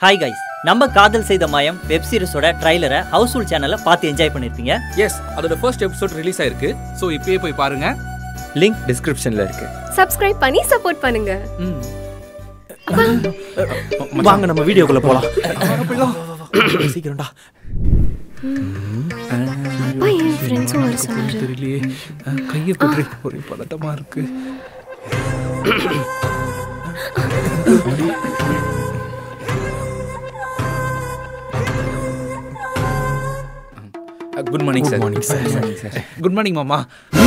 Hi guys நம்ம காதல் செய்த மாயம் வெப் சீரிஸோட ட்ரைலரை ஹவுஸ்ஃபுல் சேனல்ல பார்த்து என்ஜாய் பண்ணிருப்பீங்க எஸ் அதோட ஃபர்ஸ்ட் எபிசோட் ரிலீஸ் ஆயிருக்கு ஸோ இப்பயே போய் பாருங்க லிங்க் டிஸ்கிரிப்ஷன்ல இருக்கு சப்ஸ்கிரைப் பண்ணி சப்போர்ட் பண்ணுங்க வாங்க நம்ம வீடியோக்குள்ள போலாம் சீக்கிரம்டா அப்பா என் ஃப்ரெண்ட்ஸும் வர சொன்னாரு தெரியலையே அஹ், கையை பற்றி ஒரே பதட்டமா இருக்கு good morning sir morning, sir. Good morning மாமா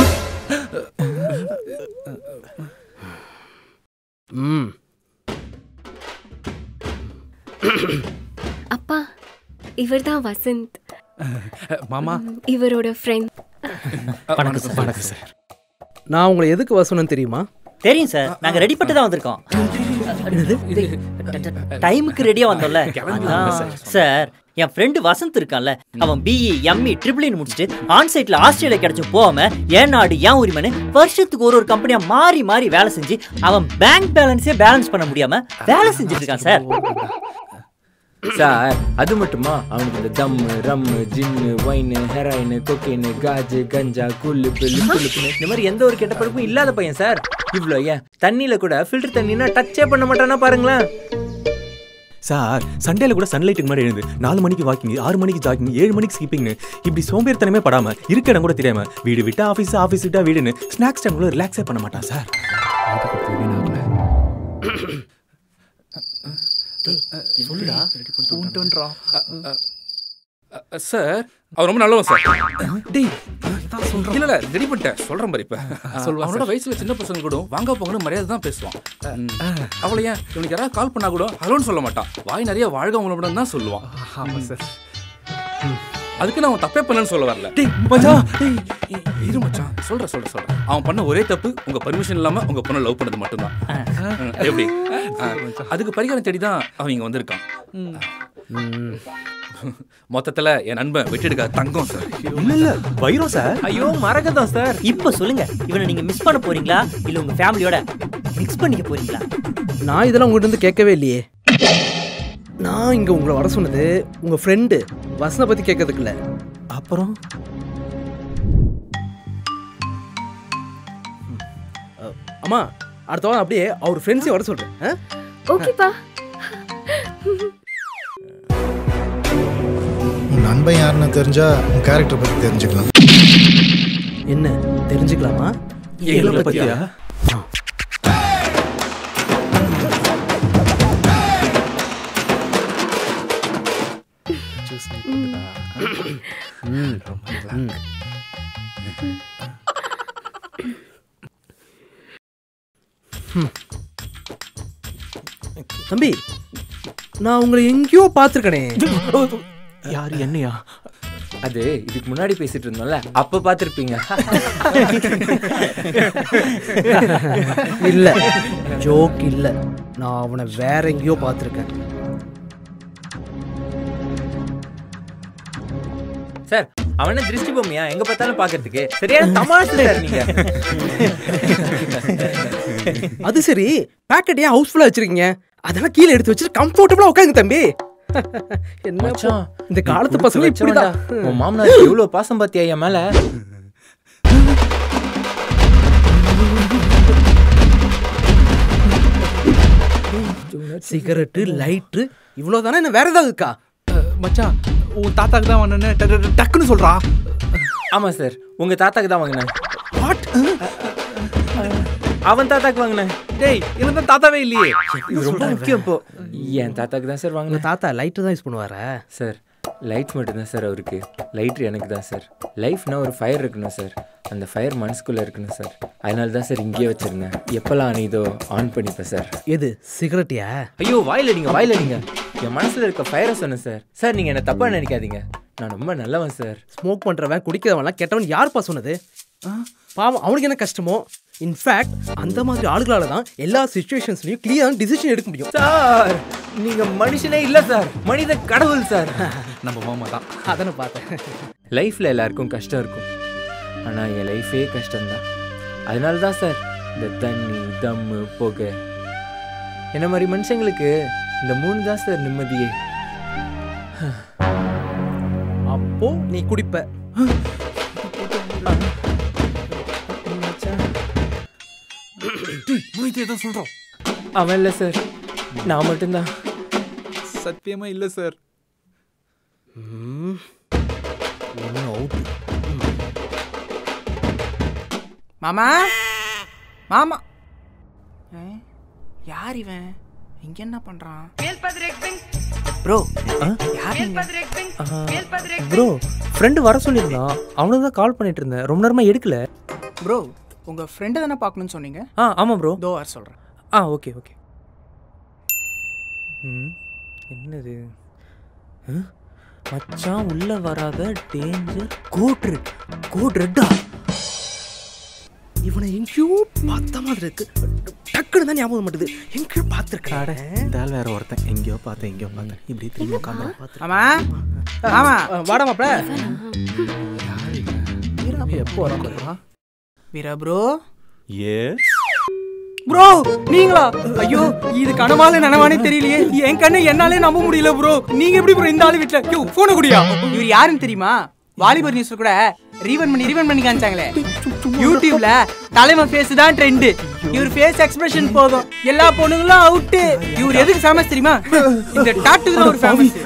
ம் அப்பா இவர்தான் வசந்த் மாமா இவரோட ஃப்ரெண்ட் வணக்கம் சார் வணக்கம் சார் நான் உங்களை எதுக்கு வசணும்னு தெரியுமா தெரியும் சார் நாங்க ரெடி பண்ணிட்டு தான் வந்திருக்கோம் டைமுக்கு ரெடியா வந்தோம்ல அதான். சார் என் ஃப்ரெண்டு வசந்த் இருக்கான்ல அவன் பிஇ எம்இ ட்ரிபிள் முடிச்சுட்டு ஆன் சைட்ல ஆஸ்திரேலியா கிடைச்சு போகாம ஏன் நாடு ஏன் உரிமைன்னு வருஷத்துக்கு ஒரு ஒரு கம்பெனியா மாறி மாறி வேலை செஞ்சு அவன் பேங்க் பேலன்ஸே பேலன்ஸ் பண்ண முடியாம வேலை செஞ்சுட்டு இருக்கான் சார் சார் அது மட்டுமா அவனுக்கு இந்த தம்மு rum gin wine heroin cocaine காஜு கஞ்சா குல்லு பில்லு குல்லுப்புன்னு இந்த மாதிரி எந்த ஒரு கெட்ட பழப்பும் இல்லாத பையன் சார் இவ்வளோ ஏன் தண்ணியில கூட ஃபில்டர் தண்ணினா டச்சே பண்ண மாட்டானா பாருங்களேன் சார் சண்டேல கூட சன்லைட்டுக்கு முன்னாடி எழுந்து நாலு மணிக்கு வாக்கிங் ஆறு மணிக்கு ஜாக்கிங் ஏழு மணிக்கு ஸ்கிப்பிங்னு இப்படி சோம்பேறித்தனமே படாம இருக்க இடம் கூட தெரியாம வீடு விட்டா ஆஃபீஸ் ஆஃபீஸ் விட்டா வீடுன்னு ஸ்நாக்ஸ் டைம் கூட ரிலாக்ஸே பண்ண மாட்டான் சார் சார் அவர் ரொம்ப நல்லவன் சார் டேய் இல்ல இல்ல ரெடி பண்ணிட்டேன் சொல்றேன் பாரு இப்ப அவனோட வயசுல சின்ன பசங்க கூட வாங்க போங்கன்னு மரியாதை தான் பேசுவான் அவளை ஏன் இவனுக்கு யாராவது கால் பண்ணா கூட ஹலோன்னு சொல்ல மாட்டான் வாய் நிறைய வாழ்க உங்களோட தான் சொல்லுவான் ஆமா சார் அதுக்கு நான் அவன் தப்பே பண்ணலன்னு சொல்ல வரல டேய் மச்சான் இ- இரு மச்சான் சொல்றேன் சொல்றேன் சொல்றேன் அவன் பண்ண ஒரே தப்பு உங்க பர்மிஷன் இல்லாம உங்க பொண்ணை லவ் பண்ணது மட்டும்தான் ம், எப்படி ஆ, அதுக்கு பரிகாரம் தேடி தான் அவன் இங்க வந்திருக்கான் மொத்தத்துல என் நண்பன் விட்டுடுக்க தங்கம் சார் இல்ல இல்ல வைரம் சார் ஐயோ மறக்கதான் சார் இப்போ சொல்லுங்க இவனை நீங்க மிஸ் பண்ண போறீங்களா இல்ல உங்க ஃபேமிலியோட மிக்ஸ் பண்ணிக்க போறீங்களா நான் இதெல்லாம் உங்கள்கிட்ட இருந்து கேட்கவே இல்லையே நான் இங்க உங்களை வர சொன்னது உங்க ஃப்ரெண்டு வசனை பத்தி கேட்கறதுக்கு இல்ல அப்புறம் அம்மா அடுத்த வாரம் அப்படியே அவர் ஃப்ரெண்ட்ஸையும் வர சொல்றேன் ஆ? ஓகேப்பா உன் நண்பன் யாருன்னு தெரிஞ்சா உன் கேரக்டர் பத்தி தெரிஞ்சுக்கலாம் என்ன தெரிஞ்சுக்கலாமா எங்களை பத்தியா தம்பி நான் உங்களை எங்கேயோ பார்த்துருக்கனே யாரு என்னையா அது இதுக்கு முன்னாடி பேசிட்டு இருந்தோம்ல அப்ப பாத்திருப்பீங்க இல்ல ஜோக் இல்ல நான் அவனை வேற எங்கேயோ பார்த்துருக்கேன் சார் அவன திருஷ்டி பொம்மையா எங்க பார்த்தாலும் பாக்குறதுக்கு சரியான தமாஷு சார் நீங்க அது சரி பேக்கெட் ஏன் ஹவுஸ்ஃபுல்லா வச்சிருக்கீங்க அதெல்லாம் கீழே எடுத்து வச்சுட்டு கம்ஃபர்டபுளா உட்காருங்க தம்பி என்ன போ- மச்சான், இந்த காலத்து கொடுத்து பசங்க இப்படிதான் வச்சவன்டா. உன் மாமனார் எவ்வளவு பாசம் பாத்தியா என் மேல சிகரெட்டு லைட்டு இவ்வளவுதானே என்ன வேற ஏதாவது இருக்கா மச்சான் உன் தாத்தாக்கு தான் வந்து டக்குன்னு சொல்றா ஆமா சார் உங்க தாத்தாக்கு தான் வாங்கினேன் வாட் அவன் தாத்தாக்கு வாங்கினேன் டேய் இவன் தான் தாத்தாவே இல்லையே இது ரொம்ப முக்கியம் இப்போ என் தாத்தாக்கு தான் சார் உங்க வாங்கினேன் தாத்தா லைட்டு தான் யூஸ் பண்ணுவாரா சார் லைட் மட்டும் தான் சார் அவருக்கு லைட் எனக்கு தான் சார் லைஃப்னா ஒரு ஃபயர் இருக்கணும் சார் அந்த ஃபயர் மனசுக்குள்ள இருக்கணும் சார் அதனால தான் சார் இங்கேயே வச்சிருந்தேன் எப்போல்லாம் அணிதோ ஆன் பண்ணிப்பேன் சார் எது சிகரெட்டியா ஐயோ வாயில நீங்க வாயில நீங்க என் மனசுல இருக்க ஃபயரை சொன்னேன் சார் சார் நீங்க என்ன தப்பா நினைக்காதீங்க நான் ரொம்ப நல்லவன் சார் ஸ்மோக் பண்றவன் குடிக்கிறவன்லாம் கெட்டவன் யாருப்பா சொன்னது பாவம் அவனுக்கு என்ன கஷ்டமோ இன்ஃபேக்ட் அந்த மாதிரி ஆளுகளால தான் எல்லா சுச்சுவேஷன்ஸ்லயும் கிளியரான டிசிஷன் எடுக்க முடியும் சார் நீங்க மனுஷனே இல்ல சார் மனித கடவுள் சார் நம்ம மாமா தான் அதானே பார்த்தேன் லைஃப்ல எல்லாருக்கும் கஷ்டம் இருக்கும் ஆனா என் லைஃபே கஷ்டம்தான் அதனால தான் சார் இந்த தண்ணி தம்மு புகை என்ன மாதிரி மனுஷங்களுக்கு இந்த மூணு தான் சார் நிம்மதியே அப்போ நீ குடிப்ப முடித்து எதோ சொல்கிறோம் அவன் இல்லை சார் நான் மட்டும்தான் சத்தியமா இல்ல சார் மாமா மாமா ஏ, யார் இவன் இங்க என்ன பண்றான் ப்ரோ யார் நீங்க ப்ரோ ஃப்ரெண்டு வர சொல்லியிருந்தான் அவனுக்கு தான் கால் பண்ணிட்டு இருந்தேன் ரொம்ப நேரமா எடுக்கல ப்ரோ உங்க ஃப்ரெண்டு தானே பார்க்கணும்னு சொன்னீங்க ஆ ஆமாம் ப்ரோ தோ வர சொல்றேன் ஆ ஓகே ஓகே ம் என்னது ஆ? மச்சான் உள்ள வராத டேஞ்சர் கோட் ரெட் கோட் ரெட்டா இவனை எங்கேயோ பார்த்த மாதிரி இருக்கு டக்குன்னு தான் ஞாபகம் மாட்டுது எங்கேயோ பார்த்துருக்காட இந்த ஆள் வேற ஒருத்தன் எங்கேயோ பார்த்தேன் எங்கேயோ பார்த்தேன் இப்படி திரும்பி உட்காந்து ஆமா ஆமா வாடா மாப்ள எப்போ வர வீரா ப்ரோ ஏ ப்ரோ நீங்களா ஐயோ இது கனவால நனவானே தெரியலையே என் கண்ணு என்னாலே நம்ப முடியல ப்ரோ நீங்க எப்படி ப்ரோ இந்த ஆளு வீட்ல யோ போன குடியா இவர் யாருன்னு தெரியுமா வாலிபர் நியூஸ்ல கூட ரீவன் பண்ணி ரீவன் பண்ணி காமிச்சாங்களே யூடியூப்ல தலைவன் ஃபேஸ் தான் ட்ரெண்ட் இவர் ஃபேஸ் எக்ஸ்பிரஷன் போதும் எல்லா பொண்ணுங்களும் அவுட் இவர் எதுக்கு ஃபேமஸ் தெரியுமா இந்த டாட்டுக்கு தான் ஒரு ஃபேமஸ்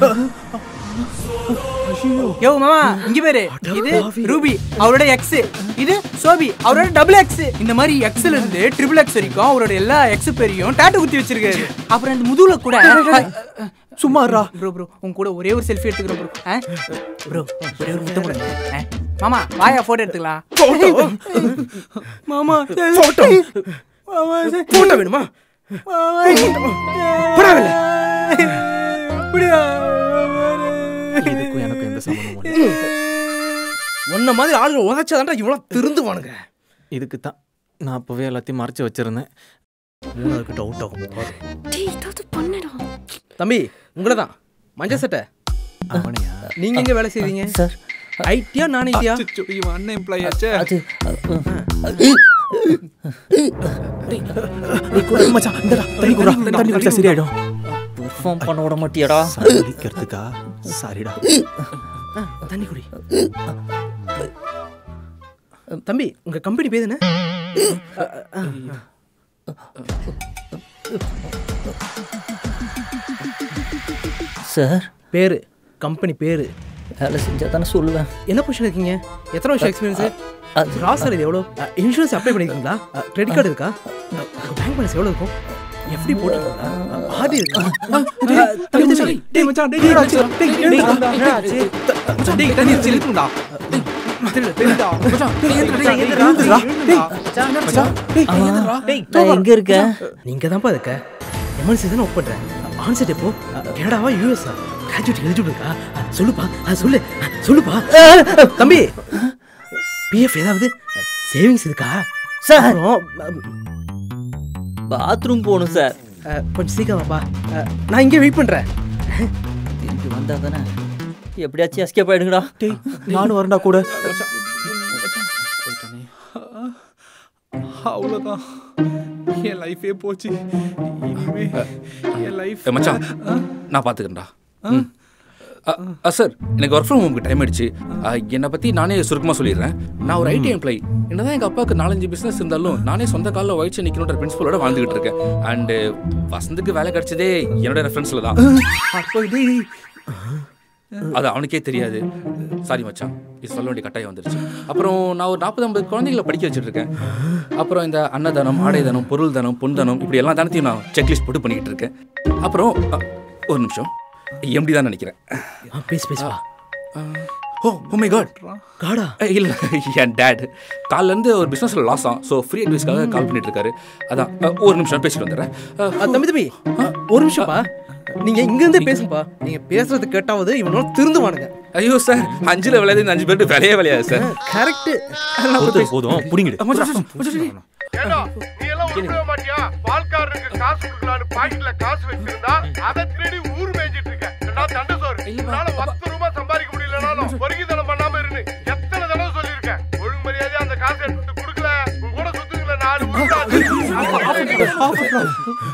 யோ மாமா இங்க பேரு இது ரூபி அவரோட எக்ஸ் இது சோபி அவரோட டபுள் எக்ஸ் இந்த மாதிரி எக்ஸ்ல இருந்து ட்ரிபிள் எக்ஸ் வரைக்கும் அவரோட எல்லா எக்ஸ் பேரையும் டாட்டு குத்தி வச்சிருக்காரு அப்புறம் இந்த முதுகுல கூட சும்மாரா ப்ரோ ப்ரோ உங்க கூட ஒரே ஒரு செல்ஃபி எடுத்துக்கிறோம் ப்ரோ ப்ரோ ஒரே ஒரு முத்தம் கொடுங்க ஆ? மாமா வாயா போட்டோ எடுத்துக்கலாம் மாமா போட்டோ மாமா போட்டோ வேணுமா இதுக்கும் எனக்கும் எந்த சம்மந்தமும் இல்லை உன்ன மாதிரி ஆளுங்க உதச்சாதான்டா இவ்வளோ திருந்துவானுங்க இதுக்கு தான் நான் அப்போவே எல்லாத்தையும் மறைச்சு வச்சிருந்தேன் மூணாருக்கு டவுட் ஆகும் டேய் ஏதாவது பண்ணுடா தம்பி உங்களை தான் மஞ்சள் சட்டை அவனையா நீங்க எங்க வேலை செய்றீங்க சார் ஐடியா நான் ஐடியா இவன் அண்ணன் எம்ப்ளாயி ஆச்சே அது மச்சான் இந்தடா தண்ணி குடுறா தண்ணி குடிச்சா சரியாயிடும் பெர்ஃபார்ம் பண்ண விட மாட்டியாடா சலிக்கிறதுக்கா சாரிடா தண்ணி குடி தம்பி உங்க கம்பெனி பேர் என்ன சார் பேரு கம்பெனி பேரு வேலை செஞ்சா தானே சொல்லுவேன் என்ன பொசிஷன் இருக்கீங்க எத்தனை வருஷம் எக்ஸ்பீரியன்ஸ் அது- கிராசரி இது எவ்வளோ இன்சூரன்ஸ் அப்ளை பண்ணிருக்கீங்களா கிரெடிட் கார்டு இருக்கா பேங்க் பேலன்ஸ் எவ்வளோ இருக்கும் எப்படி போட்டுருக்கீங்களா ஆடி இருக்கா அஹ், தம்பி, தம்பி, டேய் மச்சான், டேய், டேய், மச்சான், டேய், டேய், டேய், மச்சான், டேய், தண்ணி வச்சு இழுக்கும்டா. டேய், மச்சான், டேய், மச்சான், டேய், எழுந்துடா, எழுந்துடா, டேய், மச்சான், டேய், எழுந்துடா. நான் எங்க இருக்கேன் நீங்க தான்ப்பா இருக்க எம்என்சி தானே ஒர்க் பண்றேன் ஆன்செட் எப்போ கனடாவா யூஎஸ்ஆ கிராஜுவேட் எலிஜிபிள் இருக்கா அஹ், சொல்லுப்பா அஹ், சொல்லு அஹ், சொல்லுப்பா தம்பி பிஎஃப் ஏதாவது சேவிங்ஸ் இருக்கா சார் அப்புறம் பாத்ரூம் போகணும் சார் அஹ், கொஞ்சம் சீக்கிரம் வாப்பா அஹ், நான் இங்கே வெயிட் பண்றேன் திரும்பி வந்தா தானே எப்படியாச்சும் எஸ்கேப் ஆயிடுங்கடா டேய் நானும் வரேன்டா கூட அவ்வளோதான் என் லைஃபே போச்சு இனிமே என் லைஃப் ஏ மச்சான் நான் பார்த்துக்கிறேன்டா ம். அ, அ, சார் எனக்கு ஒர்க் ஃப்ரம் ஹோம்க்கு டைம் ஆயிடுச்சு அ, என்னை பற்றி நானே சுருக்கமாக சொல்லிடுறேன் நான் ஒரு ஐடி எம்ப்ளாயி என்னதான் எங்கள் அப்பாவுக்கு நாலஞ்சு பிஸ்னஸ் இருந்தாலும் நானே சொந்த காலில் வயிற்று நிற்கணுன்ற பிரின்சிபலோட வாழ்ந்துகிட்டு இருக்கேன் அண்டு வசந்துக்கு வேலை கிடைச்சதே என்னோட ரெஃபரன்ஸில் தான் அப்போ டேய் அது அவனுக்கே தெரியாது சாரி மச்சான் இது சொல்ல வேண்டிய கட்டாயம் வந்துருச்சு அப்புறம் நான் ஒரு நாற்பது ஐம்பது குழந்தைகளை படிக்க வச்சுட்டு இருக்கேன் அப்புறம் இந்த அன்னதானம் ஆடை தானம் பொருள் தானம் பொன் தானம் இப்படி எல்லா தானத்தையும் நான் செக்லிஸ்ட் போட்டு பண்ணிக்கிட்டு இருக்கேன் அப்புறம் அ, ஒரு நிமிஷம் எம்டி தான் நினைக்கிறேன் ஆ, பேசு பேசுப்பா ஓ ஓ மை காட் காடா இல்லை என் டேட் காலிலேருந்து ஒரு பிஸ்னஸில் லாஸ் ஆகும் ஸோ ஃப்ரீ அட்வைஸ்க்காக கால் பண்ணிட்டு இருக்காரு அதான் அ, ஒரு நிமிஷம் பேசிட்டு வந்துடுறேன் அ, அஹ், தம்பி தம்பி அஹ், ஒரு நிமிஷம்ப்பா நீங்க இங்க இருந்தே பேசுங்கப்பா நீங்க பேசுறது கேட்டாவது இவனோட திருந்துவானுங்க ஐயோ சார் அஞ்சில் விளையாது இந்த அஞ்சு பேருக்கு விலையே விளையாது சார் கரெக்ட் போதும் போதும் புடிங்கிடு ஏண்டா, நீ எல்லாம் உருப்படவே மாட்டியா? பால்காரனுக்கு காசு கொடுக்கலான்னு பாக்கெட்ல காசு வச்சிருந்தா, அதை திருடி ஊர் மேய்ஞ்சிட்டு இருக்க. ஏண்டா, தண்டு சோறு. உன்னால பத்து ரூபாய் சம்பாதிக்க முடியலனாலும் பொறுக்கித்தனம் பண்ணாம இருந்து எத்தனை தடவை சொல்லியிருக்கேன். ஒழுங்கு மரியாதையா அந்த காசை எடுத்து கொடுக்கல, உன் கூட சுத்துங்கள நாலு உருப்படாது.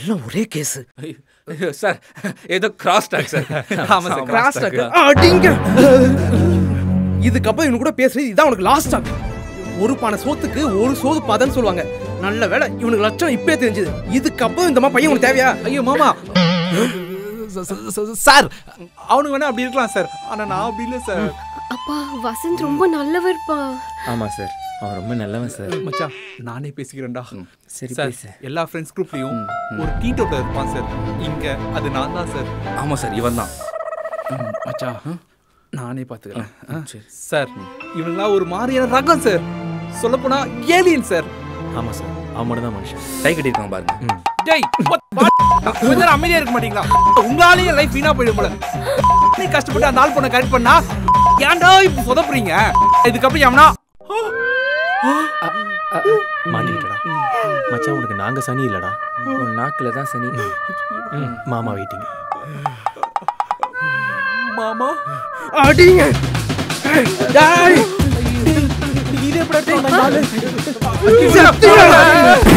எல்லாம் ஒரே கேஸ் ஐயோ, சார் ஏதோ கிராஸ் டாக் சார் ஆமா சார் கிராஸ் டாக் அடிங்க இதுக்கப்புறம் இவனு கூட பேசுறது இதான் உனக்கு லாஸ்ட் டாக் ஒரு பானை சோத்துக்கு ஒரு சோது பதன்னு சொல்லுவாங்க நல்ல வேளை இவனுக்கு லட்சம் இப்பே தெரிஞ்சது இதுக்கப்புறம் இந்த மாதிரி பையன் உனக்கு தேவையா ஐயோ மாமா ச- ச- ச- சார் அவனுக்கு வேணா அப்படி இருக்கலாம் சார் ஆனா நான் அப்படி இல்லை சார் அப்பா வசந்த் ரொம்ப நல்லவர்ப்பா ஆமா சார் அவன் ரொம்ப நல்லவன் சார் மச்சான் நானே பேசிக்கிறேன்டா சரி சார் பேசு எல்லா ஃப்ரெண்ட்ஸ் குரூப்லயும் ஒரு டீ டோட்டர் இருப்பான் சார் இங்க அது நான் தான் சார் ஆமா சார் இவன் தான் மச்சான் நானே பாத்துக்கிறேன் சார் இவங்களாம் ஒரு மாதிரியான ரகம் சார் சொல்ல போனா ஏலியன் சார் ஆமா சார் அவன் மட்டும் தான் மனுஷன் டை கட்டியிருக்கான் பாருங்க டேய் what- what? கொஞ்ச நேரம் அமைதியா இருக்க மாட்டீங்களா உங்களாலேயே லைஃப் வீணா போயிடும் போல நீ கஷ்டப்பட்டு அந்த ஆள் பொண்ணை கரெக்ட் பண்ணா ஏன்டா இப்ப சொதப்புறீங்க இதுக்கப்புறம் எவனா மாட்டிக்கிட்டடா மச்சான் உனக்கு நாங்க சனி இல்லடா உன் நாக்குல தான் சனி ம், மாமா வெயிட்டிங் மாமா அடிங்க டேய் இது எப்படி செத்துடா.